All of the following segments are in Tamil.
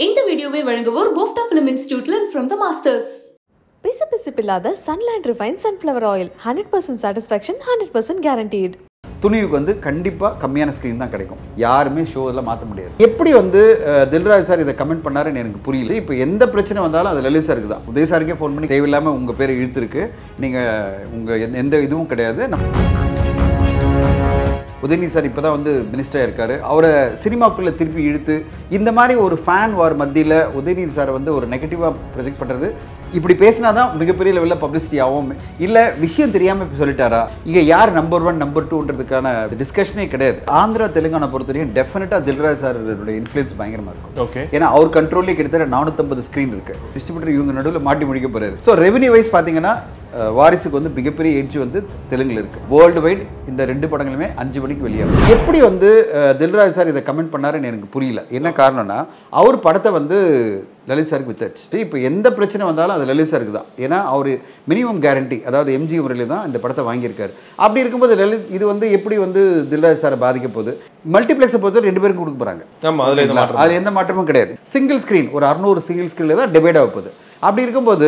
இந்த வீடியோவை வழங்குவோர் போஃப்டா ஃபிலிம் இன்ஸ்டிடியூட்ல ஃப்ரம் த மாஸ்டர்ஸ் பிசுபிசுப்பில்லாத Sunland refine sunflower oil hundred percent satisfaction hundred percent guaranteed துணிவுக்கு வந்து கண்டிப்பாக கம்மியான ஸ்க்ரீன் தான் கிடைக்கும் யாருமே ஷோ எல்லாம் மாற்ற முடியாது எப்படி வந்து அஹ், தில்ராஜ் சார் இதை கமெண்ட் பண்ணாருன்னு எனக்கு புரியல இப்போ எந்த பிரச்சனை வந்தாலும் அது லலித் சாருக்கு தான் உதய சாருக்கே ஃபோன் பண்ணி தேவையில்லாமல் உங்கள் பேர் இழுத்துருக்கு நீங்கள் உங்கள் எந்த இதுவும் கிடையாது நம்ம உதயநிதி சார் இப்போ தான் வந்து மினிஸ்டராக இருக்காரு அவரை சினிமாக்குள்ளே திருப்பி இழுத்து இந்த மாதிரி ஒரு ஃபேன் வார் மத்தியில் உதயநிதி சாரை வந்து ஒரு நெகட்டிவாக ப்ரொஜெக்ட் பண்ணுறது இப்படி பேசினா தான் மிகப்பெரிய லெவலில் பப்ளிசிட்டி ஆகும் இல்லை விஷயம் தெரியாமல் இப்போ சொல்லிட்டாரா இங்கே யார் நம்பர் ஒன் நம்பர் டூன்றதுக்கான டிஸ்கஷனே கிடையாது ஆந்திரா தெலுங்கானா பொறுத்தவரையும் டெஃபினட்டாக தில்ராஜ் சாரோட இன்ஃப்ளூயன்ஸ் பயங்கரமாக இருக்கும் ஓகே ஏன்னா அவர் கண்ட்ரோல்லே கிட்டத்தட்ட நானூற்றம்பது ஸ்க்ரீன் இருக்கு டிஸ்ட்ரிபியூட்டர் இவங்க நடுவில் மாட்டி முடிக்க போறாரு ஸோ ரெவன்யூ வைஸ் பார்த்தீங்கன்னா அஹ், வாரிசுக்கு வந்து மிகப்பெரிய எட்ஜ் வந்து தெலுங்குல இருக்கு வேர்ல்டு வைட் இந்த ரெண்டு படங்களுமே அஞ்சு மணிக்கு வெளியாகும் எப்படி வந்து அஹ், தில்ராஜ் சார் இதை கமெண்ட் பண்ணாருன்னு எனக்கு புரியல என்ன காரணம்னா அவர் படத்தை வந்து லலித் சாருக்கு வித்தாச்சு இப்போ எந்த பிரச்சனை வந்தாலும் அது லலித் சாருக்கு தான் ஏன்னா அவர் மினிமம் கேரண்டி அதாவது எம்ஜி முறையில் தான் இந்த படத்தை வாங்கியிருக்காரு அப்படி இருக்கும்போது லலித் இது வந்து எப்படி வந்து தில்ராஜ் சாரை பாதிக்க போகுது மல்டிப்ளெக்ஸை பொறுத்த ரெண்டு பேரும் கொடுக்க போகிறாங்க ஆமா அதுல எந்த மாற்றம் அது எந்த மாற்றமும் கிடையாது சிங்கிள் ஸ்க்ரீன் ஒரு அறுநூறு சிங்கிள் ஸ்க்ரீனில் தான் டிவைட் ஆக போகுது அப்படி இருக்கும்போது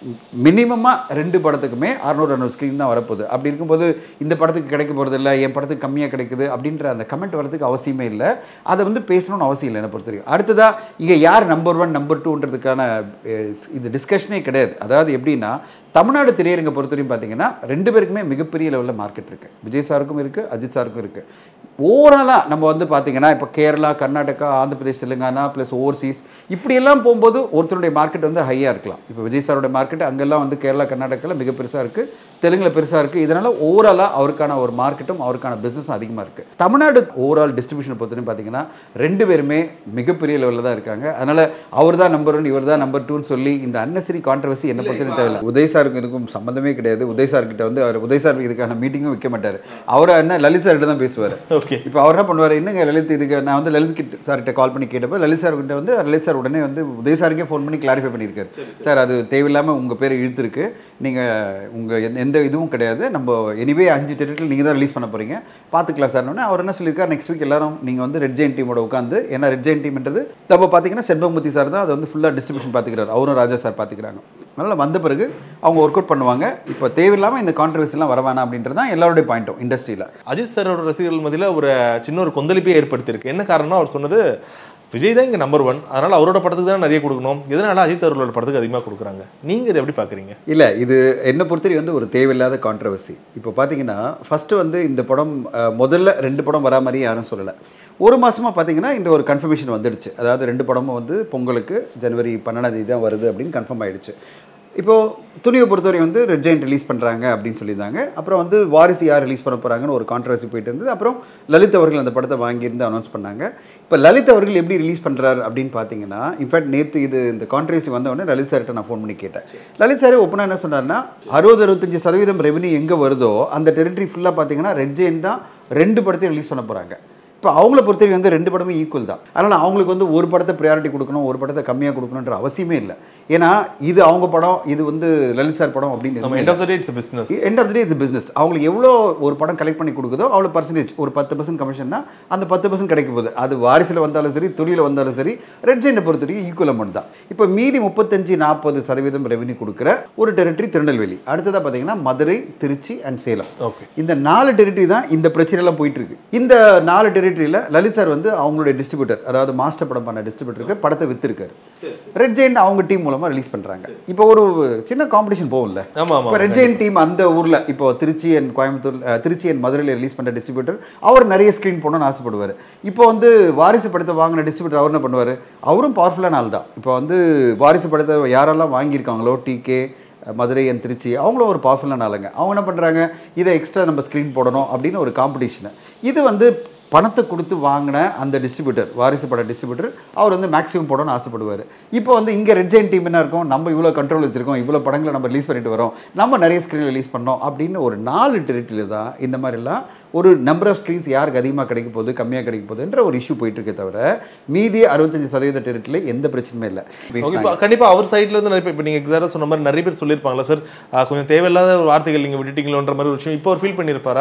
மினிமமாக ரெண்டு படத்துக்குமே அறுநூறு அறுநூறு ஸ்க்ரீன் தான் வரப்போகுது அப்படி இருக்கும்போது இந்த படத்துக்கு கிடைக்க போகிறது இல்லை என் படத்துக்கு கம்மியாக கிடைக்குது அப்படின்ற அந்த கமெண்ட் வரதுக்கு அவசியமே இல்லை அதை வந்து பேசணும்னு அவசியம் இல்லை என்னை பொறுத்த வரைக்கும் அடுத்ததாக இங்கே யார் நம்பர் ஒன் நம்பர் டூன்றதுக்கான அஹ், இது டிஸ்கஷனே கிடையாது அதாவது எப்படின்னா தமிழ்நாடு திரையரங்க பொறுத்தவரையும் பார்த்தீங்கன்னா ரெண்டு பேருக்குமே மிகப்பெரிய லெவலில் மார்க்கெட் இருக்குது விஜய் சாருக்கும் இருக்குது அஜித் சாருக்கும் இருக்குது ஓவராலாக நம்ம வந்து பார்த்தீங்கன்னா இப்போ கேரளா கர்நாடகா ஆந்திர பிரதேஷ் தெலுங்கானா ப்ளஸ் ஓவர்சீஸ் இப்படியெல்லாம் போகும்போது ஒருத்தருடைய மார்க்கெட் வந்து ஹையாக இருக்கலாம் இப்போ விஜய் சாரோட மார்க்கெட் அங்கெல்லாம் வந்து கேரளா கர்நாடகாவில் மிக பெருசாக இருக்குது தெலுங்கில் பெருசாக இருக்குது இதனால் ஓவராலாக அவருக்கான ஒரு மார்க்கெட்டும் அவருக்கான பிஸ்னஸும் அதிகமாக இருக்குது தமிழ்நாடு ஓவரால் டிஸ்ட்ரிபியூஷனை பொறுத்தவரைக்கும் பார்த்தீங்கன்னா ரெண்டு பேருமே மிகப்பெரிய லெவலில் தான் இருக்காங்க அதனால் அவர் தான் நம்பர் ஒன் இவர் தான் நம்பர் டூன்னு சொல்லி இந்த அன்னசரி கான்ட்ரவர்சி என்ன பொறுத்தவரைக்கும் தேவையில்லை உதய் சாருக்கு இதுக்கும் சம்மந்தமே கிடையாது உதய் சார்கிட்ட வந்து அவர் உதய் சார் இதுக்கான மீட்டிங்கும் வைக்க மாட்டார் அவர் என்ன லலித் சார்கிட்ட தான் பேசுவார் ஓகே இப்போ அவர் என்ன பண்ணுவார் என்னங்க லலித் இதுக்கு நான் வந்து லலித் கிட்ட சார்கிட்ட கால் பண்ணி கேட்டப்போ லலித் சார் கிட்ட வந்து லலித் சார் உடனே வந்து உதய சாருக்கே ஃபோன் பண்ணி கிளாரிஃபை பண்ணியிருக்காரு சார் அது தேவையில்லாமல் உங்கள் பேரை இழுத்துருக்கு நீங்கள் உங்கள் எந்த எந்த இதுவும் கிடையாது நம்ம எனிவே அஞ்சு டெரிட்டில் நீங்கள் தான் ரிலீஸ் பண்ண போகிறீங்க பார்த்துக்கலாம் சார்னு அவர் என்ன சொல்லியிருக்காரு நெக்ஸ்ட் வீக் எல்லாரும் நீங்கள் வந்து ரெட் ஜெயின் டீமோட உட்காந்து ஏன்னா ரெட் ஜெயின் டீம்ன்றது நம்ம பார்த்தீங்கன்னா செண்பகமூர்த்தி சார் தான் அதை வந்து ஃபுல்லாக டிஸ்ட்ரிபியூஷன் பார்த்துக்கிறாரு அவரும் ராஜா சார் பார்த்துக்கிறாங்க அதனால் வந்த பிறகு அவங்க ஒர்க் அவுட் பண்ணுவாங்க இப்போ தேவையில்லாமல் இந்த கான்ட்ரவர்சிலாம் வர வேணாம் அப்படின்றது தான் எல்லாருடைய பாயிண்ட்டும் இண்டஸ்ட்ரியில் அஜித் சாரோட ரசிகர்கள் மத்தியில் ஒரு சின்ன ஒரு கொந்தளிப்பை ஏற்படுத்தியிருக்கு என்ன காரணம்னா அவர் சொன்னது விஜய் தான் இங்கே நம்பர் ஒன் அதனால அவரோட படத்துக்கு தான் நிறைய கொடுக்கணும் எதனால அஜித் அவர்களோட படத்துக்கு அதிகமாக கொடுக்குறாங்க நீங்க இதை எப்படி பார்க்குறீங்க இல்லை இது என்னை பொறுத்தவரை வந்து ஒரு தேவையில்லாத கான்ட்ரவர்சி இப்போ பார்த்தீங்கன்னா ஃபஸ்ட்டு வந்து இந்த படம் அஹ், முதல்ல ரெண்டு படம் வரா மாதிரி யாரும் சொல்லலை ஒரு மாதமாக பார்த்தீங்கன்னா இந்த ஒரு கன்ஃபர்மேஷன் வந்துடுச்சு அதாவது ரெண்டு படமும் வந்து பொங்கலுக்கு ஜனவரி பன்னெண்டாம் தேதி தான் வருது அப்படின்னு கன்ஃபார்ம் ஆயிடுச்சு இப்போது துணிவை பொறுத்தவரை வந்து ரெட் ஜெயின் ரிலீஸ் பண்ணுறாங்க அப்படின்னு சொல்லியிருந்தாங்க அப்புறம் வந்து வாரிசு யார் ரிலீஸ் பண்ண போகிறாங்கன்னு ஒரு கான்ட்ரவர்சி போயிட்டு இருந்தது அப்புறம் லலித் அவர்கள் அந்த படத்தை வாங்கியிருந்து அனௌன்ஸ் பண்ணாங்க இப்போ லலித் அவர்கள் எப்படி ரிலீஸ் பண்ணுறாரு அப்படின்னு பார்த்தீங்கன்னா இன்ஃபேக்ட் நேற்று இது இந்த கான்ட்ரவர்சி வந்தவொடனே லலித் சார்கிட்ட நான் ஃபோன் பண்ணி கேட்டேன் லலித் சார் ஒப்பனா என்ன சொன்னார்னா அறுபது அறுபத்தஞ்சு சதவீதம் ரெவன்யூ எங்கே வருதோ அந்த டெரிட்டரி ஃபுல்லாக பார்த்தீங்கன்னா ரெட் ஜெயின் தான் ரெண்டு படத்தையும் ரிலீஸ் பண்ண போகிறாங்க இப்போ அவங்கள பொறுத்தவரைக்கும் வந்து ரெண்டு படமே ஈக்குவல் தான் அதனால் அவங்களுக்கு வந்து ஒரு படத்தை ப்ரையாரிட்டி கொடுக்கணும் ஒரு படத்தை கம்மியாக கொடுக்கணுன்ற அவசியமே இல்லை ஏன்னா இது அவங்க படம் இது வந்து லலித் சார் படம் அப்படின்னு நம்ம எதுவுமே end of the day it's business end of the day it's business அவங்களுக்கு எவ்வளோ ஒரு படம் கலெக்ட் பண்ணி கொடுக்குதோ அவ்வளோ பர்சன்டேஜ் ஒரு பத்து பர்சன்ட் கமிஷன்னா அந்த பத்து பர்சன்ட் கிடைக்க போகுது அது வாரிசில் வந்தாலும் சரி துணியில் வந்தாலும் சரி ரெட் ஜெயினை பொறுத்த வரைக்கும் ஈக்குவல் அமௌண்ட் தான் இப்போ மீதி முப்பத்தஞ்சு நாற்பது சதவீதம் ரெவன்யூ கொடுக்குற ஒரு டெரிட்டரி திருநெல்வேலி அடுத்ததாக பார்த்தீங்கன்னா மதுரை திருச்சி அண்ட் சேலம் ஓகே இந்த நாலு டெரிட்டரி தான் இந்த பிரச்சனைலாம் போயிட்டு இருக்கு இந்த நாலு டெரிட்டரியில் லலித் சார் வந்து அவங்களுடைய டிஸ்ட்ரிபியூட்டர் அதாவது மாஸ்டர் படம் பண்ண டிஸ்ட்ரிபியூட்டருக்கு படத்தை வித்திருக்காரு ரெட் ஜெயின் அவங்க டீம் மூலமாக ரிலீஸ் பண்ணுறாங்க இப்போ ஒரு சின்ன காம்படிஷன் போகும்ல ஆமா ஆமா இப்போ ரெட் ஜெயின் டீம் அந்த ஊரில் இப்போ திருச்சி அண்ட் கோயம்புத்தூர் அஹ், திருச்சி அண்ட் மதுரையில் ரிலீஸ் பண்ண டிஸ்ட்ரிபியூட்டர் அவர் நிறைய ஸ்க்ரீன் போடணும்னு ஆசைப்படுவார் இப்போ வந்து வாரிசு படத்தை வாங்கின டிஸ்ட்ரிபியூட்டர் அவர் என்ன பண்ணுவார் அவரும் பவர்ஃபுல்லான ஆள் தான் இப்போ வந்து வாரிசு படத்தை யாரெல்லாம் வாங்கியிருக்காங்களோ டிகே மதுரை அண்ட் திருச்சி அவங்களும் ஒரு பவர்ஃபுல்லான ஆளுங்க அவங்க என்ன பண்ணுறாங்க இதை எக்ஸ்ட்ரா நம்ம ஸ்க்ரீன் போடணும் அப்படின்னு ஒரு காம்படிஷனு இது வந்து பணத்தை கொடுத்து வாங்கின அந்த டிஸ்ட்ரிபியூட்டர் வாரிசு பட டிஸ்ட்ரிபியூட்டர் அவர் வந்து மேக்ஸிமம் போடணும்னு ஆசைப்படுவார் இப்போ வந்து இங்கே ரெட் ஜெயின் டீம் என்ன இருக்கும் நம்ம இவ்வளோ கண்ட்ரோல் வச்சிருக்கோம் இவ்வளோ படங்களை நம்ம ரிலீஸ் பண்ணிட்டு வரோம் நம்ம நிறைய ஸ்க்ரீன் ரிலீஸ் பண்ணோம் அப்படின்னு ஒரு நாலு டெரிட்டரியில் தான் இந்த மாதிரிலாம் ஒரு நம்பர் ஆஃப் ஸ்க்ரீன்ஸ் யாருக்கு அதிகமாக கிடைக்க போகுது கம்மியாக கிடைக்க போகுதுன்ற ஒரு இஷ்யூ போயிட்டு இருக்கே தவிர மீதி அறுபத்தஞ்சு சதவீத டெரிட்டரியில் எந்த பிரச்சனையுமே இல்லை ஓகே இப்போ கண்டிப்பாக அவர் சைடில் இருந்து நிறைய பேர் இப்போ நீங்கள் எக்ஸாக்டாக சொன்ன மாதிரி நிறைய பேர் சொல்லியிருப்பாங்களா சார் கொஞ்சம் தேவையில்லாத ஒரு வார்த்தைகள் நீங்கள் விட்டுட்டீங்களோன்ற மாதிரி ஒரு விஷயம் இப்போ அவர் ஃபீல் பண்ணியிருப்பாரா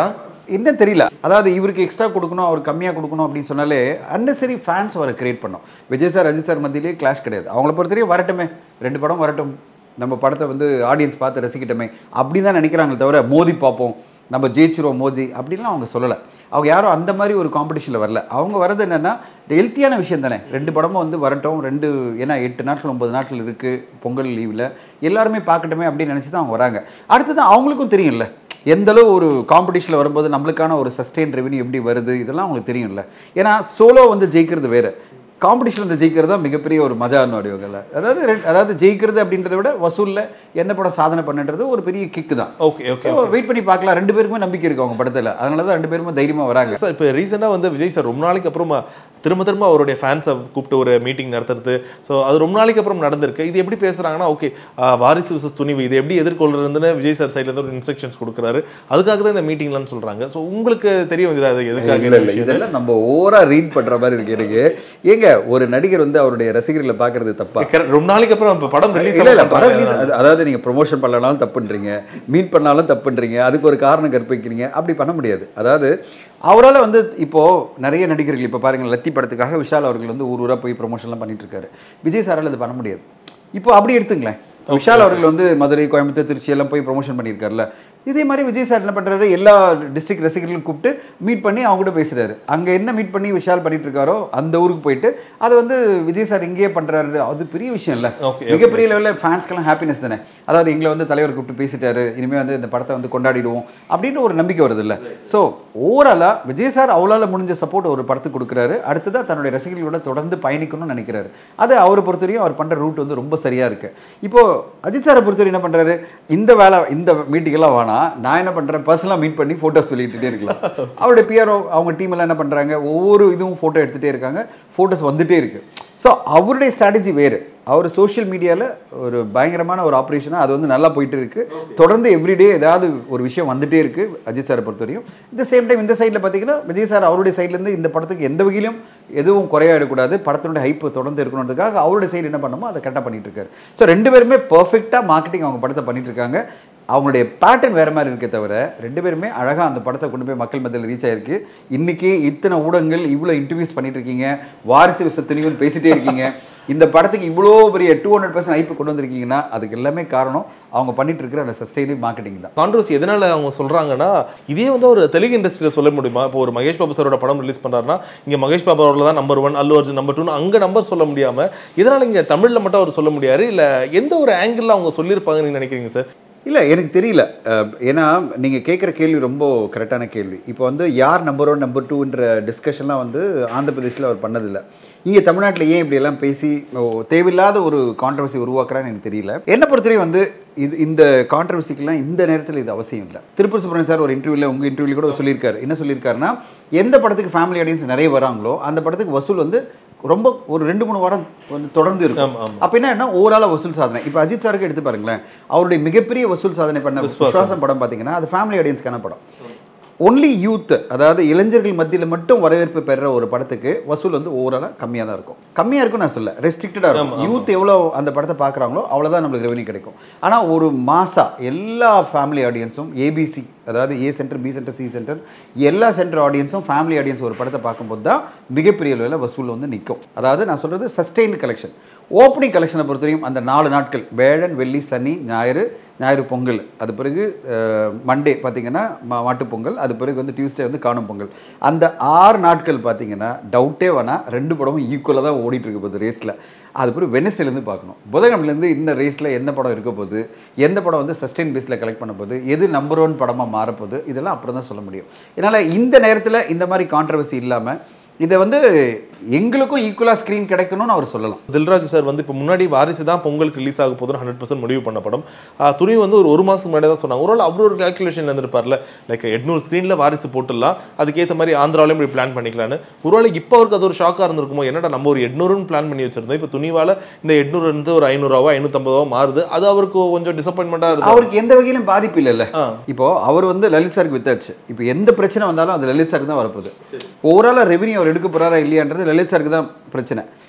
என்ன தெரியல அதாவது இவருக்கு எக்ஸ்ட்ரா கொடுக்கணும் அவர் கம்மியாக கொடுக்கணும் அப்படின்னு சொன்னாலே அன்னெசரி ஃபேன்ஸ் வர கிரியேட் பண்ணோம் விஜய் சார் அஜித் சார் மத்தியிலே கிளாஷ் கிடையாது அவங்கள பொறுத்தவரையும் வரட்டுமே ரெண்டு படம் வரட்டும் நம்ம படத்தை வந்து ஆடியன்ஸ் பார்த்து ரசிக்கட்டுமே அப்படி தான் நினைக்கிறாங்களே தவிர மோதி பார்ப்போம் நம்ம ஜெயிச்சிருவோம் மோதி அப்படின்லாம் அவங்க சொல்லலை அவங்க யாரும் அந்த மாதிரி ஒரு காம்படிஷனில் வரல அவங்க வர்றது என்னென்னா ஹெல்த்தியான விஷயம் தானே ரெண்டு படமும் வந்து வரட்டும் ரெண்டு ஏன்னா எட்டு நாட்கள் ஒன்பது நாட்கள் இருக்குது பொங்கல் லீவில் எல்லாருமே பார்க்கட்டுமே அப்படின்னு நினச்சி தான் அவங்க வராங்க அடுத்தது அவங்களுக்கும் தெரியும்ல எந்த அளவு ஒரு காம்படிஷனில் வரும்போது நம்மளுக்கான ஒரு சஸ்டெயின் ரெவன்யூ எப்படி வருது இதெல்லாம் அவங்களுக்கு தெரியும்ல ஏன்னா சோலோ வந்து ஜெயிக்கிறது வேறு காம்படிஷனில் ஜெயிக்கிறது தான் மிகப்பெரிய ஒரு மஜான்னு வடிவங்கள்ல அதாவது ரெண்டு- அதாவது ஜெயிக்கிறது அப்படின்றத விட வசூலில் எந்த படம் சாதனை பண்ணுன்றது ஒரு பெரிய கிக்கு தான் ஓகே ஓகே வெயிட் பண்ணி பார்க்கலாம் ரெண்டு பேருக்குமே நம்பிக்கை இருக்கு அவங்க படத்தில் அதனால தான் ரெண்டு பேருமே தைரியமாக வராங்க சார் இப்போ ரீசெண்டாக வந்து விஜய் சார் ரொம்ப நாளைக்கு அப்புறமா திரும்ப திரும்ப அவருடைய ஃபேன்ஸை கூப்பிட்டு ஒரு மீட்டிங் நடத்துறது ஸோ அது ரொம்ப நாளைக்கு அப்புறம் நடந்திருக்கு இது எப்படி பேசுறாங்கன்னா ஓகே வாரிசு விசஸ் துணிவு இது எப்படி எதிர்கொள்றதுன்னு விஜய் சார் சைட்ல இருந்து ஒரு இன்ஸ்ட்ரக்ஷன்ஸ் கொடுக்குறாரு அதுக்காக தான் இந்த மீட்டிங்லாம் சொல்றாங்க ஸோ உங்களுக்கு தெரிய வேண்டியது அது எதுக்காக இல்ல இல்ல இதெல்லாம் நம்ம ஓவரா ரீட் பண்ற மாதிரி இருக்கு எனக்கு ஏங்க ஒரு நடிகர் வந்து அவருடைய ரசிகர்களை பார்க்கறது தப்பா Correct. ரொம்ப நாளைக்கு அப்புறம் இப்போ படம் ரிலீஸ் இல்ல இல்ல படம் release அது- அதாவது நீங்க ப்ரொமோஷன் பண்ணலனாலும் தப்புன்றீங்க மீட் பண்ணாலும் தப்புன்றீங்க அதுக்கு ஒரு காரணம் கற்பிக்கிறீங்க அப்படி பண்ண முடியாது அதாவது அவரால் வந்து இப்போ நிறைய நடிகர்கள் இப்போ பாருங்க லத்தி படத்துக்காக விஷால் அவர்கள் வந்து ஊர் ஊரா போய் ப்ரொமோஷன்லாம் பண்ணிட்டு இருக்காரு விஜய் சாரால் அது பண்ண முடியாது இப்போ அப்படி எடுத்துங்களேன் விஷால் அவர்கள் வந்து மதுரை கோயம்புத்தூர் திருச்சி எல்லாம் போய் ப்ரொமோஷன் பண்ணியிருக்காருல்ல இதே மாதிரி விஜய் சார் என்ன பண்றாரு எல்லா டிஸ்ட்ரிக்ட் ரசிகர்களும் கூப்பிட்டு மீட் பண்ணி அவங்க கூட பேசுறாரு அங்க என்ன மீட் பண்ணி விஷால் பண்ணிட்டு இருக்காரோ அந்த ஊருக்கு போயிட்டு அதை வந்து விஜய் சார் இங்கேயே பண்றாரு அது பெரிய விஷயம் இல்ல Okay, மிகப்பெரிய லெவலில் ஃபேன்ஸ்க்கெல்லாம் ஹாப்பினஸ் தானே அதாவது எங்களை வந்து தலைவர் கூப்பிட்டு பேசிட்டாரு இனிமேல் வந்து இந்த படத்தை வந்து கொண்டாடிடுவோம் அப்படின்னு ஒரு நம்பிக்கை வருது இல்லை ஸோ ஓவராலாக விஜய் சார் அவளால் முடிஞ்ச சப்போர்ட் ஒரு படத்துக்கு கொடுக்குறாரு அடுத்ததாக தன்னுடைய ரசிகர்களோட தொடர்ந்து பயணிக்கணும்னு நினைக்கிறாரு அது அவரை பொறுத்தவரையும் அவர் பண்ணுற ரூட் வந்து ரொம்ப சரியாக இருக்கு இப்போ அஜித் சாரை பொறுத்தவரை என்ன பண்ணுறாரு இந்த வேலை இந்த மீட்டிங்கெல்லாம் வேணாம் நான் என்ன பண்ணுறேன் பர்சனலாக மீட் பண்ணி ஃபோட்டோஸ் வெளியிட்டுட்டே இருக்கலாம் அவருடைய பிஆர்ஓ அவங்க டீம் எல்லாம் என்ன பண்ணுறாங்க ஒவ்வொரு இதுவும் ஃபோட்டோ எடுத்துகிட்டே இருக்காங்க ஃபோட்டோஸ் வந்துட்டே இருக்கு ஸோ அவருடைய ஸ்ட்ராட்டஜி வேறு அவர் சோஷியல் மீடியாவில் ஒரு பயங்கரமான ஒரு ஆப்ரேஷனாக அது வந்து நல்லா போயிட்டு இருக்கு தொடர்ந்து எவ்ரிடே ஏதாவது ஒரு விஷயம் வந்துட்டே இருக்கு அஜித் சாரை பொறுத்தவரையும் இந்த சேம் டைம் இந்த சைடில் பார்த்தீங்கன்னா விஜய் சார் அவருடைய சைட்லேருந்து இந்த படத்துக்கு எந்த வகையிலும் எதுவும் குறையாடக்கூடாது படத்தினுடைய ஹைப் தொடர்ந்து இருக்கணுன்றதுக்காக அவருடைய சைடு என்ன பண்ணணுமோ அதை கரெக்டாக பண்ணிட்டு இருக்காரு ஸோ ரெண்டு பேருமே பர்ஃபெக்டாக மார்க்கெட்டிங் அவங்க படத்தை பண்ணிட்டு இருக்காங்க அவங்களுடைய பேட்டர்ன் வேற மாதிரி இருக்கே தவிர ரெண்டு பேருமே அழகாக அந்த படத்தை கொண்டு போய் மக்கள் மத்தியில் ரீச் ஆயிருக்கு இன்னைக்கு இத்தனை ஊடகங்கள் இவ்வளோ இன்டர்வியூஸ் பண்ணிட்டு இருக்கீங்க வாரிசு விஷத்துலையும் பேசிட்டே இருக்கீங்க இந்த படத்துக்கு இவ்வளோ பெரிய டூ ஹண்ட்ரட் பர்சன்ட் ஐப்பு கொண்டு வந்திருக்கீங்கன்னா அதுக்கு எல்லாமே காரணம் அவங்க பண்ணிட்டு இருக்கிற அந்த சஸ்டைனிவ் மார்க்கெட்டிங் தான் கான்ட்ரவர்சி எதனால அவங்க சொல்றாங்கன்னா இதே வந்து ஒரு தெலுங்கு இண்டஸ்ட்ரியில சொல்ல முடியுமா இப்போ ஒரு மகேஷ் பாபு சாரோட படம் ரிலீஸ் பண்றாருன்னா இங்க மகேஷ் பாபு அவர்கள் தான் number one Allu Arjun number two அங்க நம்பர் சொல்ல முடியாம இதனால இங்க தமிழ்ல மட்டும் அவர் சொல்ல முடியாது இல்ல எந்த ஒரு ஆங்கிள் அவங்க சொல்லியிருப்பாங்கன்னு நீங்க நினைக்கிறீங்க சார் இல்லை எனக்கு தெரியல அஹ், ஏன்னா நீங்கள் கேட்குற கேள்வி ரொம்ப கரெக்டான கேள்வி இப்போ வந்து யார் நம்பர் ஒன் நம்பர் டூன்ற டிஸ்கஷன்லாம் வந்து ஆந்திர பிரதேசில் அவர் பண்ணதில்லை இங்கே தமிழ்நாட்டில் ஏன் இப்படி எல்லாம் பேசி ஓ, தேவையில்லாத ஒரு கான்ட்ரவர்சி உருவாக்குறான்னு எனக்கு தெரியல என்னை பொறுத்தவரையும் வந்து இது இந்த கான்ட்ரவர்சிக்கெல்லாம் இந்த நேரத்தில் இது அவசியம் இல்லை திருப்பூர் சுப்ரமணியன் சார் ஒரு இன்டர்வியூவில் உங்கள் இன்டர்வியூல கூட சொல்லியிருக்காரு என்ன சொல்லியிருக்காருன்னா எந்த படத்துக்கு ஃபேமிலி ஆடியன்ஸ் நிறைய வராங்களோ அந்த படத்துக்கு வசூல் வந்து ரொம்ப ஒரு ரெண்டு மூணு வாரம் வந்து தொடர்ந்து இருக்கும் ஆமா, ஆமா. அப்ப என்ன ஓவரால வசூல் சாதனை இப்போ அஜித் சாருக்கு எடுத்து பாருங்களேன் அவருடைய மிகப்பெரிய வசூல் சாதனை பண்ண விஸ்வாசம். விஸ்வாசம் படம் பார்த்தீங்கன்னா அது ஃபேமிலி ஆடியன்ஸ்க்கான படம் ஒன்லி யூத் அதாவது இளைஞர்கள் மத்தியில் மட்டும் வரவேற்பு பெற ஒரு படத்துக்கு வசூல் வந்து ஓவராலாக கம்மியாக தான் இருக்கும் கம்மியாக இருக்கும் நான் சொல்ல ரெஸ்ட்ரிக்டடாக இருக்கும் யூத் எவ்வளோ அந்த படத்தை பார்க்குறாங்களோ அவ்வளோதான் நம்மளுக்கு ரெவன்யூ கிடைக்கும் ஆனால் ஒரு மாசா எல்லா ஃபேமிலி ஆடியன்ஸும் ஏபிசி அதாவது A centre B centre C centre எல்லா சென்டர் ஆடியன்ஸும் ஃபேமிலி ஆடியன்ஸ் ஒரு படத்தை பார்க்கும்போது தான் மிகப்பெரிய அளவில் வசூல் வந்து நிற்கும் அதாவது நான் சொல்கிறது சஸ்டெயின் கலெக்ஷன் ஓப்பனிங் கலெக்ஷனை பொறுத்தவரையும் அந்த நாலு நாட்கள் வேழன் வெள்ளி சனி ஞாயிறு ஞாயிறு பொங்கல் அது பிறகு மண்டே பார்த்தீங்கன்னா மா மாட்டுப் பொங்கல் அது பிறகு வந்து டியூஸ்டே வந்து காணும் பொங்கல் அந்த ஆறு நாட்கள் பார்த்தீங்கன்னா டவுட்டே வேணாம் ரெண்டு படமும் ஈக்குவலாக தான் ஓடிட்டு இருக்கு போகுது ரேஸில் அது பிறகு வெனஸ்டேலேருந்து பார்க்கணும் புதன்கிழமைலேருந்து இந்த ரேஸில் எந்த படம் இருக்க போகுது எந்த படம் வந்து சஸ்டெயின் பேஸில் கலெக்ட் பண்ண போகுது எது நம்பர் ஒன் படமாக மாறப்போகுது இதெல்லாம் அப்புறம் தான் சொல்ல முடியும் இதனால் இந்த நேரத்தில் இந்த மாதிரி கான்ட்ரவர்சி இல்லாமல் இதை வந்து எங்களுக்கும் ஈக்குவலாக ஸ்க்ரீன் கிடைக்கணும்னு அவர் சொல்லலாம் தில்ராஜ் சார் வந்து இப்போ முன்னாடி வாரிசு தான் பொங்கலுக்கு ரிலீஸ் ஆக போதுன்னு ஹண்ட்ரட் பர்சன்ட் முடிவு பண்ண படம் ஆஹ் துணிவு வந்து ஒரு ஒரு மாதம் முன்னாடி தான் சொன்னாங்க ஒரு அவர் ஒரு கால்குலேஷன் இருந்திருப்பார்ல லைக் எட்நூறு ஸ்க்ரீனில் வாரிசு போட்டுடலாம் அதுக்கேற்ற மாதிரி ஆந்திராலையும் இப்படி பிளான் பண்ணிக்கலான்னு ஒருவேளை இப்போ அவருக்கு அது ஒரு ஷாக்காக இருந்திருக்குமோ என்னடா நம்ம ஒரு எட்நூறுன்னு பிளான் பண்ணி வச்சிருந்தோம் இப்போ துணிவால இந்த எட்நூறு இருந்து ஒரு ஐநூறுரூவா ஐநூற்றம்பதுவா மாறுது அது அவருக்கு கொஞ்சம் டிசப்பாயின்மெண்ட்டாக இருக்கு அவருக்கு எந்த வகையிலும் பாதிப்பு இல்லைல்ல ஆ. இப்போ அவர் வந்து லலித் சாருக்கு வித்தாச்சு இப்போ எந்த பிரச்சனை வந்தாலும் அது லலித் சாருக்கு தான் வரப்போகுது ஓவராலாக ரெவன்யூ அவர் எடுக்க போறாரா இல்லையான்றது லலித் சாருக்கு தான் பிரச்சனை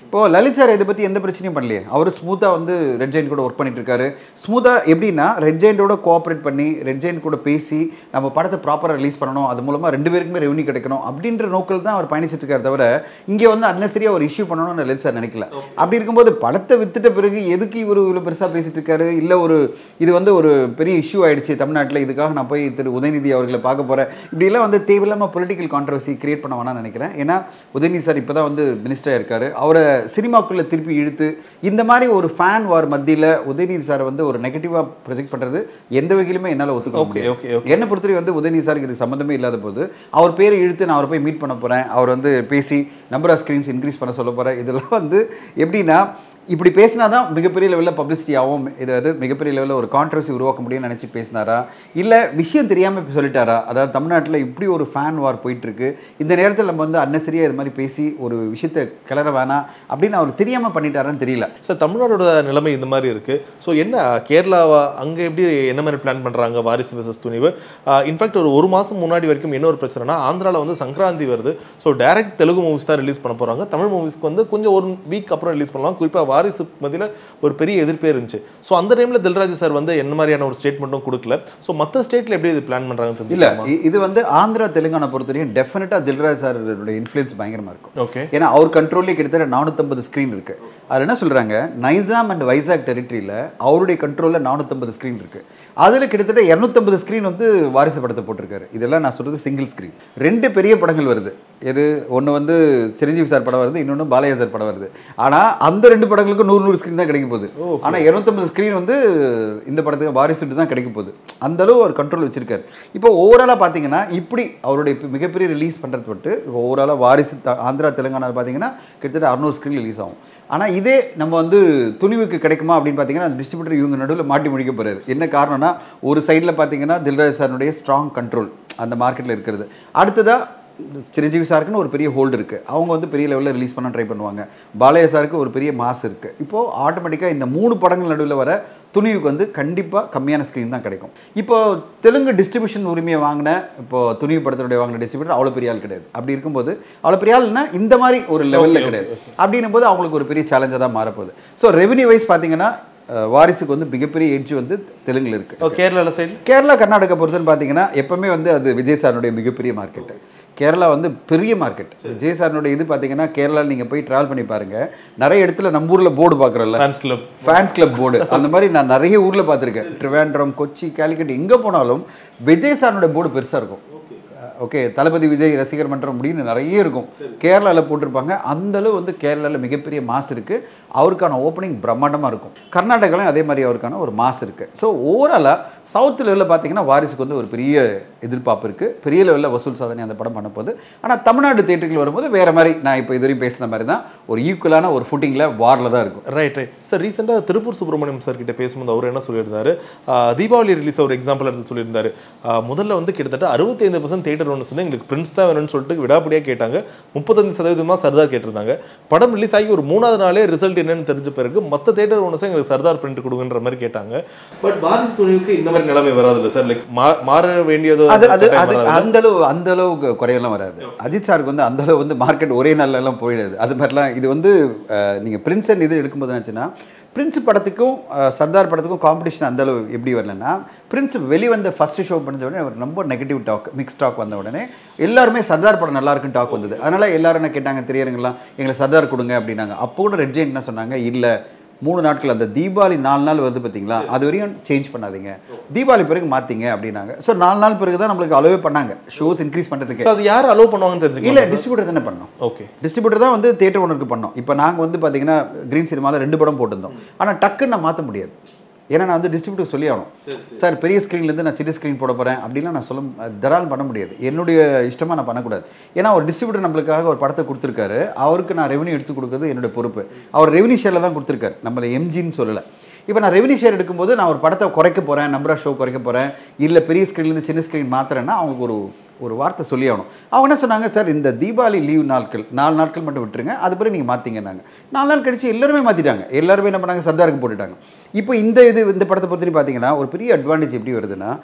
இப்போ லலித் சார் இதை பற்றி எந்த பிரச்சனையும் பண்ணலையே அவர் ஸ்மூத்தாக வந்து ரெட் ஜெயின் கூட ஒர்க் பண்ணிட்டு இருக்காரு ஸ்மூத்தாக எப்படின்னா ரெட் ஜெயின்டோட கோஆப்ரேட் பண்ணி ரெட் ஜெயின் கூட பேசி நம்ம படத்தை ப்ராப்பராக ரிலீஸ் பண்ணணும் அது மூலமாக ரெண்டு பேருக்குமே ரெவன்யூ கிடைக்கணும் அப்படின்ற நோக்கில் தான் அவர் பயணிச்சிட்டு இருக்காரு தவிர இங்கே வந்து அன்னசரியாக ஒரு இஷ்யூ பண்ணணும்னு லலித் சார் நினைக்கல அப்படி இருக்கும்போது படத்தை வித்துட்ட பிறகு எதுக்கு இவர் இவ்வளோ பெருசாக பேசிட்டு இருக்காரு இல்லை ஒரு இது வந்து ஒரு பெரிய இஷ்யூ ஆயிடுச்சு தமிழ்நாட்டில் இதுக்காக நான் போய் திரு உதயநிதி அவர்களை பார்க்க போகிறேன் இப்படிலாம் வந்து தேவையில்லாமல் பொலிட்டிக்கல் கான்ட்ரவர்சி கிரியேட் பண்ண வேணாம்னு நினைக்கிறேன் ஏன்னா உதயநிதி சார் இப்போ தான் வந்து மினிஸ்டராக இருக்காரு அவரை சினிமாக்குள்ளே திருப்பி இழுத்து இந்த மாதிரி ஒரு ஃபேன் வார் மத்தியில் உதயநிதி சாரை வந்து ஒரு நெகட்டிவாக ப்ரொஜெக்ட் பண்ணுறது எந்த வகையிலுமே என்னால் ஒத்துக்க Okay, முடியாது okay, okay. என்னை பொறுத்தவரை வந்து உதயநிதி சாருக்கு இது சம்மந்தமே இல்லாத போது அவர் பேரை இழுத்து நான் அவரை போய் மீட் பண்ண போகிறேன் அவர் வந்து பேசி நம்பர் ஆஃப் ஸ்க்ரீன்ஸ் இன்க்ரீஸ் பண்ண சொல்ல போகிறேன் இதெல்லாம் வந்து எப்படின்னா இப்படி பேசினா தான் மிகப்பெரிய லெவலில் பப்ளிசிட்டி ஆகும் இது அது மிகப்பெரிய லெவலில் ஒரு கான்ட்ரவர்சி உருவாக்க முடியும்னு நினச்சி பேசினாரா இல்லை விஷயம் தெரியாமல் இப்போ சொல்லிட்டாரா அதாவது தமிழ்நாட்டில் இப்படி ஒரு ஃபேன் வார் போயிட்டுருக்கு இந்த நேரத்தில் நம்ம வந்து அன்னசரியாக இது மாதிரி பேசி ஒரு விஷயத்தை கிளற வேணாம் அப்படின்னு அவர் தெரியாமல் பண்ணிட்டாரான்னு தெரியல சார் தமிழ்நாடோட நிலைமை இந்த மாதிரி இருக்கு ஸோ என்ன கேரளாவா அங்கே எப்படி என்ன மாதிரி பிளான் பண்ணுறாங்க வாரிசு விசஸ் துணிவு இன்ஃபேக்ட் ஒரு ஒரு மாதம் முன்னாடி வரைக்கும் என்ன ஒரு பிரச்சனைனா ஆந்திராவில் வந்து சங்கராந்தி வருது ஸோ டைரக்ட் தெலுங்கு மூவிஸ் தான் ரிலீஸ் பண்ண போகிறாங்க தமிழ் மூவிஸ்க்கு வந்து கொஞ்சம் ஒரு வீக் அப்புறம் ரிலீஸ் பண்ணலாம் குறிப்பாக வாரிசு மத்தியில் ஒரு பெரிய எதிர்ப்பே இருந்துச்சு ஸோ அந்த டைமில் தில்ராஜு சார் வந்து என்ன மாதிரியான ஒரு ஸ்டேட்மெண்ட்டும் கொடுக்கல ஸோ மற்ற ஸ்டேட்டில் எப்படி இது பிளான் பண்ணுறாங்கன்னு இல்ல தெரிஞ்சுக்கலாமா இ- இது வந்து ஆந்திரா தெலுங்கானா பொறுத்தவரையும் டெஃபினட்டா தில்ராஜ் சாரோட இன்ஃப்ளூயன்ஸ் பயங்கரமா இருக்கும் ஓகே ஏன்னா அவர் கண்ட்ரோல்லே கிட்டத்தட்ட நானூற்றம்பது ஸ்க்ரீன் இருக்கு அதில் என்ன சொல்றாங்க நைசாம் அண்ட் வைசாக் டெரிட்டரியில் அவருடைய கண்ட்ரோலில் நானூற்றம்பது ஸ்க்ரீன் இருக்கு அதில் கிட்டத்தட்ட இரநூத்தம்பது ஸ்க்ரீன் வந்து வாரிசு படத்தை போட்டிருக்காரு இதெல்லாம் நான் சொல்றது சிங்கிள் ஸ்க்ரீன் ரெண்டு பெரிய படங்கள் வருது எது ஒன்று வந்து சிரஞ்சீவி சார் படம் வருது இன்னொன்று பாலையா சார் படம் வருது ஆனால் அந்த ரெண்டு படங்களுக்கும் நூறு நூறு ஸ்க்ரீன் தான் கிடைக்க போகுது ஆனால் இரநூத்தம்பது ஸ்க்ரீன் வந்து இந்த படத்துக்கு வாரிசுட்டு தான் கிடைக்க போகுது அந்த அளவு அவர் கண்ட்ரோல் வச்சிருக்காரு இப்போ ஓவராலாக பார்த்தீங்கன்னா இப்படி அவருடைய இப்ப மிகப்பெரிய ரிலீஸ் பண்ணுறது பட்டு ஓவராலாக வாரிசு த- ஆந்திரா தெலுங்கானா பார்த்தீங்கன்னா கிட்டத்தட்ட அறுநூறு ஸ்க்ரீன் ரிலீஸ் ஆகும் ஆனால் இதே நம்ம வந்து துணிவுக்கு கிடைக்குமா அப்படின்னு பார்த்தீங்கன்னா அந்த டிஸ்ட்ரிபியூட்டர் இவங்க நடுவில் மாட்டி முடிக்க போறாரு என்ன காரணம்னா ஒரு சைடில் பார்த்தீங்கன்னா தில்ராஜ் சாருடைய ஸ்ட்ராங் கண்ட்ரோல் அந்த மார்க்கெட்டில் இருக்கிறது அடுத்ததாக சிரஞ்சீவி சாருக்குன்னு ஒரு பெரிய ஹோல்டு இருக்குது அவங்க வந்து பெரிய லெவலில் ரிலீஸ் பண்ண ட்ரை பண்ணுவாங்க பாலையா சாருக்கு ஒரு பெரிய மாஸ் இருக்குது இப்போது ஆட்டோமேட்டிக்காக இந்த மூணு படங்கள் நடுவில் வர துணிவுக்கு வந்து கண்டிப்பாக கம்மியான ஸ்க்ரீன் தான் கிடைக்கும் இப்போ தெலுங்கு டிஸ்ட்ரிபியூஷன் உரிமையை வாங்கின இப்போ துணிவு படத்தினுடைய வாங்கின டிஸ்ட்ரிபியூட்டர் அவ்வளோ பெரிய ஆள் கிடையாது அப்படி இருக்கும்போது அவ்வளோ பெரிய ஆள்னா இந்த மாதிரி ஒரு லெவலில் கிடையாது அப்படின்னும் போது அவங்களுக்கு ஒரு பெரிய சேலஞ்சாக தான் மாறப்போகுது ஸோ ரெவன்யூ வைஸ் பார்த்தீங்கன்னா அஹ், வாரிசுக்கு வந்து மிகப்பெரிய எட்ஜ் வந்து தெலுங்குல இருக்குது கேரளாவில் சைடு கேரளா கர்நாடகா பொறுத்தன்னு பார்த்தீங்கன்னா எப்பவுமே வந்து அது விஜய் சாரனுடைய மிகப்பெரிய மார்க்கெட்டு கேரளா வந்து பெரிய மார்க்கெட் விஜய் சாரனுடைய இது பார்த்தீங்கன்னா கேரளாவில் நீங்கள் போய் ட்ராவல் பண்ணி பாருங்க நிறைய இடத்துல நம்ம ஊரில் போர்டு பார்க்குறோம்ல fans club fans club board அந்த மாதிரி நான் நிறைய ஊரில் பார்த்துருக்கேன் ட்ரிவாண்ட்ரம் கொச்சி கேலிக்கட் எங்கே போனாலும் விஜய் சாரனுடைய போர்டு பெருசாக இருக்கும் ஓகே தளபதி விஜய் ரசிகர் மன்றம் அப்படின்னு நிறைய இருக்கும் கேரளாவில் போட்டிருப்பாங்க அந்த அளவு வந்து கேரளாவில் மிகப்பெரிய மாஸ் இருக்குது அவருக்கான ஓப்பனிங் பிரம்மாண்டமாக இருக்கும் கர்நாடகாலையும் அதே மாதிரி அவருக்கான ஒரு மாஸ் இருக்குது ஸோ ஓவராலாக சவுத் லெவலில் பார்த்தீங்கன்னா வாரிசுக்கு வந்து ஒரு பெரிய எதிர்பார்ப்பு இருக்குது பெரிய லெவலில் வசூல் சாதனை அந்த படம் பண்ண போகுது ஆனால் தமிழ்நாடு தேட்டருக்கு வரும்போது வேறு மாதிரி நான் இப்போ இதுவரையும் பேசின மாதிரி தான் ஒரு ஈக்குவலான ஒரு ஃபுட்டிங்கில் வாரில் தான் இருக்கும் ரைட் ரைட் சார் ரீசெண்டாக திருப்பூர் சுப்பிரமணியம் சார் கிட்ட பேசும்போது அவர் என்ன சொல்லியிருந்தாரு ஆஹ் தீபாவளி ரிலீஸ் ஒரு எக்ஸாம்பிள் எடுத்து சொல்லியிருந்தாரு ஆஹ் முதல்ல வந்து கிட்டத்தட்ட அறுபத்தைந்து பர்சன்ட் தேட்டர் ஒன்று வந்து எங்களுக்கு பிரின்ஸ் தான் வேணும்னு சொல்லிட்டு விடாப்படியாக கேட்டாங்க முப்பத்தஞ்சு சதவீதமாக சர்தார் கேட்டிருந்தாங்க படம் ரிலீஸ் ஆகி ஒரு மூணாவது நாளே ரிசல்ட் என்னன்னு தெரிஞ்ச பிறகு மற்ற தேட்டர் ஒன்று எங்களுக்கு சர்தார் பிரிண்ட் கொடுங்கன்ற மாதிரி கேட்டாங்க பட் வாரிசு துணிவுக்கு இந்த மாதிரி நிலைமை வராதுல்ல சார் லைக் மாற வேண்டியதோ அது அது கட்டாயம் அது வராதுல்ல? அந்த அளவு அந்த அளவுக்கு குறையெல்லாம் வராது அஜித் சாருக்கு வந்து அந்த அளவு வந்து மார்க்கெட் ஒரே நாள்ல எல்லாம் போயிடாது அது மாதிரிலாம் இது வந்து அஹ், நீங்க பிரின்ஸ் அண்ட் இது எடுக்கும்போது என்னாச்சுன்னா பிரின்ஸ் படத்துக்கும் அஹ், சர்தார் படத்துக்கும் காம்படிஷன் அந்த அளவு எப்படி வரலன்னா பிரின்ஸ் வெளிவந்த ஃபர்ஸ்ட் ஷோ பண்ண உடனே அவர் ரொம்ப நெகட்டிவ் டாக் மிக்ஸ் டாக் வந்த உடனே எல்லாருமே சர்தார் படம் நல்லா இருக்குன்னு டாக் வந்தது அதனால எல்லாரும் என்ன கேட்டாங்க தெரியுங்களா எங்களை சர்தார் கொடுங்க அப்படின்னாங்க அப்போ கூட ரெட் ஜெயின் என்ன சொன்னாங்க இல்லை மூணு நாட்கள் அந்த தீபாவளி நாலு நாள் வருது பார்த்தீங்களா அது வரையும் சேஞ்ச் பண்ணாதீங்க தீபாவளி பிறகு மாற்றிங்க அப்படின்னாங்க ஸோ நாலு நாள் பிறகு தான் நம்மளுக்கு அலோவே பண்ணாங்க ஷோஸ் இன்க்ரீஸ் பண்ணுறதுக்கு So அது யார் அலோவ் பண்ணுவாங்கன்னு இல்லை தெரிஞ்சுக்கலாம் டிஸ்ட்ரிபியூட்டர் தானே பண்ணோம் ஓகே டிஸ்ட்ரிபியூட்டர் தான் வந்து தேட்டர் ஓனருக்கு பண்ணோம் இப்போ நாங்கள் வந்து பார்த்தீங்கன்னா க்ரீன் சினிமாவில் ரெண்டு படம் போட்டிருந்தோம் ஆனால் டக்குன்னு நான் மாற்ற முடியாது ஏன்னா நான் வந்து டிஸ்ட்ரிபியூட்டர் சொல்லி ஆகணும் சார் பெரிய ஸ்க்ரீன்லேருந்து நான் சின்ன ஸ்க்ரீன் போட போகிறேன் அப்படிலாம் நான் சொல்ல தரால் பண்ண முடியாது என்னுடைய இஷ்டமாக நான் பண்ணக்கூடாது ஏன்னா ஒரு டிஸ்ட்ரிபியூட்டர் நம்மளுக்காக ஒரு படத்தை கொடுத்துருக்காரு அவருக்கு நான் ரெவன்யூ எடுத்து கொடுக்குறது என்னுடைய பொறுப்பு அவர் ரெவன்யூ ஷேரில் தான் கொடுத்துருக்காரு நம்மளை எம்ஜின்னு சொல்லலை இப்போ நான் ரெவன்யூ ஷேர் எடுக்கும்போது நான் ஒரு படத்தை குறைக்க போகிறேன் நம்பர் ஆஃப் ஷோ குறைக்க போகிறேன் இல்லை பெரிய ஸ்க்ரீன்லேருந்து சின்ன ஸ்க்ரீன் மாத்துறேன்னா அவங்களுக்கு ஒரு ஒரு வார்த்தை சொல்லி ஆகணும் அவங்க என்ன சொன்னாங்க சார் இந்த தீபாவளி லீவ் நாட்கள் நாலு நாட்கள் மட்டும் விட்டுருங்க அது பிறகு நீங்கள் மாற்றிங்கன்னாங்க நாலு நாள் கழிச்சு எல்லாருமே மாற்றிட்டாங்க எல்லாருமே என்ன பண்ணாங்க சர்தாருக்கு போட்டுட்டாங்க இப்போ இந்த இது இந்த படத்தை பற்றி பார்த்தீங்கன்னா ஒரு பெரிய அட்வான்டேஜ் எப்படி வருதுன்னா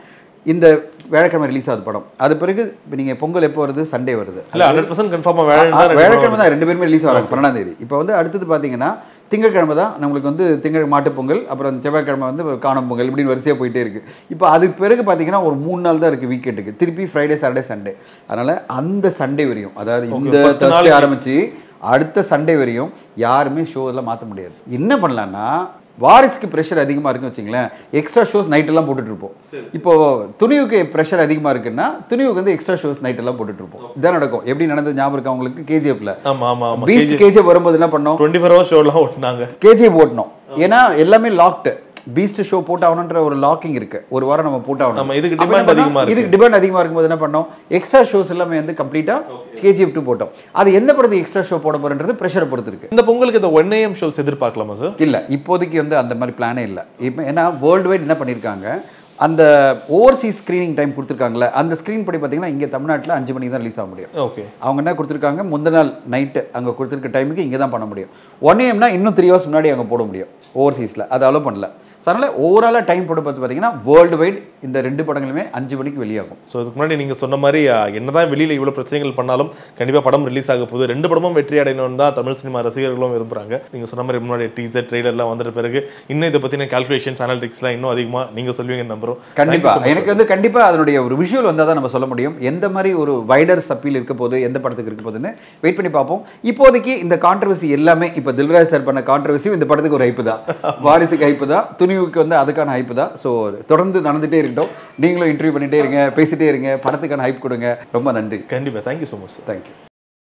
இந்த வியாழக்கிழமை ரிலீஸ் ஆகுது படம் அது பிறகு இப்போ நீங்கள் பொங்கல் எப்போ வருது சண்டே வருது இல்ல ஹண்ட்ரட் பர்சன்ட் கன்ஃபார்மா ஆ, வேலை வியாழக்கிழமை தான் ரெண்டு பேருமே ரிலீஸ் ஆகிறாங்க பன்னெண்டாம் தேதி இப்போ வந்து அடுத்தது பார்த்தீங்கன்னா திங்கட்கிழமை தான் நம்மளுக்கு வந்து திங்கள் மாட்டுப் பொங்கல் அப்புறம் செவ்வாய்க்கிழமை வந்து காணும் பொங்கல் இப்படின்னு வரிசையாக போயிட்டே இருக்கு இப்போ அதுக்கு பிறகு பார்த்தீங்கன்னா ஒரு மூணு நாள் தான் இருக்குது வீக்கெண்டுக்கு திருப்பி ஃப்ரைடே சாட்டர்டே சண்டே அதனால அந்த சண்டே வரையும் அதாவது இந்த பத்து Thursday நாளைக்கு. ஆரம்பிச்சு அடுத்த சண்டே வரையும் யாருமே ஷோ எல்லாம் மாற்ற முடியாது என்ன பண்ணலான்னா வாரிசுக்கு ப்ரெஷர் அதிகமாக இருக்குன்னு வச்சுங்களேன் எக்ஸ்ட்ரா ஷோஸ் நைட் எல்லாம் போட்டுட்டு இருப்போம் இப்போ துணிவுக்கு ப்ரெஷர் அதிகமாக இருக்குன்னா துணிவுக்கு வந்து எக்ஸ்ட்ரா ஷோஸ் நைட் எல்லாம் போட்டுட்டு இருப்போம் இதான் நடக்கும் எப்படி நடந்தது ஞாபகம் இருக்கா உங்களுக்கு கேஜிஎஃப்ல ஆமா ஆமா ஆமா பீஸ்ட் கேஜிஎஃப் வரும்போது என்ன பண்ணோம் டுவெண்ட்டி ஃபோர் ஹவர்ஸ் ஷோலாம் ஓட்டினாங்க கேஜிஎஃப் ஓட்டணும் ஏன்னா எல்லாமே லாக்டு பீஸ்ட் ஷோ போட்டாகணுன்ற ஒரு லாக்கிங் இருக்கு ஒரு வாரம் நம்ம போட்டாகணும் ஆமா, இதுக்கு அப்ப demand என்ன பண்ணோம்? அதிகமா இருக்கு. இதுக்கு டிமாண்ட் அதிகமா இருக்கும்போது என்ன பண்ணோம் எக்ஸ்ட்ரா ஷோஸ் எல்லாமே வந்து கம்ப்ளீட்டா கேஜிஎஃப் டூ போட்டோம் அது எந்த படத்துக்கு எக்ஸ்ட்ரா ஷோ போட போறன்றது ப்ரெஷரை பொறுத்து இருக்கு இந்த பொங்கலுக்கு இந்த ஒன் ஏஎம் ஷோஸ் எதிர்பார்க்கலாமா சார் இல்ல இப்போதைக்கு வந்து அந்த மாதிரி பிளானே இல்லை இப்போ ஏன்னா வேர்ல்டு வைட் என்ன பண்ணியிருக்காங்க அந்த ஓவர்சீஸ் ஸ்க்ரீனிங் டைம் கொடுத்துருக்காங்கல்ல அந்த ஸ்க்ரீன் படி பார்த்தீங்கன்னா இங்கே தமிழ்நாட்டில் அஞ்சு மணிக்கு தான் ரிலீஸ் ஆக முடியும் ஓகே அவங்க என்ன கொடுத்துருக்காங்க முந்தின நாள் நைட்டு அங்கே கொடுத்துருக்க டைமுக்கு இங்கே தான் பண்ண முடியும் ஒன் ஏஎம்னா இன்னும் த்ரீ ஹவர்ஸ் முன்னாடி அங்கே போட முடியும் ஓவர்சீஸில் அதை அலோவ் பண்ணல ஸோ அதனால் ஓவராலாக டைம் போட்டு பார்த்து பார்த்தீங்கன்னா வேர்ல்டு வைட் இந்த ரெண்டு படங்களுமே அஞ்சு மணிக்கு வெளியாகும் ஸோ இதுக்கு முன்னாடி நீங்கள் சொன்ன மாதிரி அஹ், என்னதான் வெளியில் இவ்வளோ பிரச்சனைகள் பண்ணாலும் கண்டிப்பாக படம் ரிலீஸ் ஆக போகுது ரெண்டு படமும் வெற்றி அடையணும்னு தான் தமிழ் சினிமா ரசிகர்களும் விரும்புகிறாங்க நீங்கள் சொன்ன மாதிரி முன்னாடி டீசர் ட்ரெய்லர்லாம் வந்துட்ட பிறகு இன்னும் இதை பற்றின கால்குலேஷன்ஸ் அனாலிட்டிக்ஸ்லாம் இன்னும் அதிகமாக நீங்கள் சொல்வீங்கன்னு நம்புறோம் கண்டிப்பா எனக்கு வந்து கண்டிப்பா அதனுடைய ஒரு விஷுவல் வந்தால் தான் நம்ம சொல்ல முடியும் எந்த மாதிரி ஒரு வைடர் அப்பீல் இருக்க போது எந்த படத்துக்கு இருக்க போகுதுன்னு வெயிட் பண்ணி பார்ப்போம் இப்போதைக்கு இந்த கான்ட்ரவர்சி எல்லாமே இப்போ தில்ராஜ் சார் பண்ண கான்ட்ரவர்சியும் இந்த படத்துக்கு ஒரு ஹைப்பு தான் வாரிசுக்கு ஹைப்பு தான் துணிவுக்கு வந்து அதுக்கான ஹைப்பு தான் ஸோ தொடர்ந்து நடந்துட்டே இருக்கட்டும் நீங்களும் இன்டர்வியூ பண்ணிட்டே இருங்க பேசிட்டே இருங்க படத்துக்கான ஹைப் கொடுங்க ரொம்ப நன்றி கண்டிப்பாக thank you so much sir thank you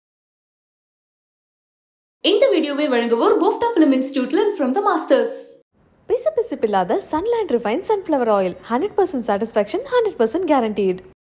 இந்த வீடியோவை வழங்குவோர் BOFTA film institute learn from the masters பிசுபிசுப்பில்லாத Sunland refine sunflower oil hundred percent satisfaction hundred percent guaranteed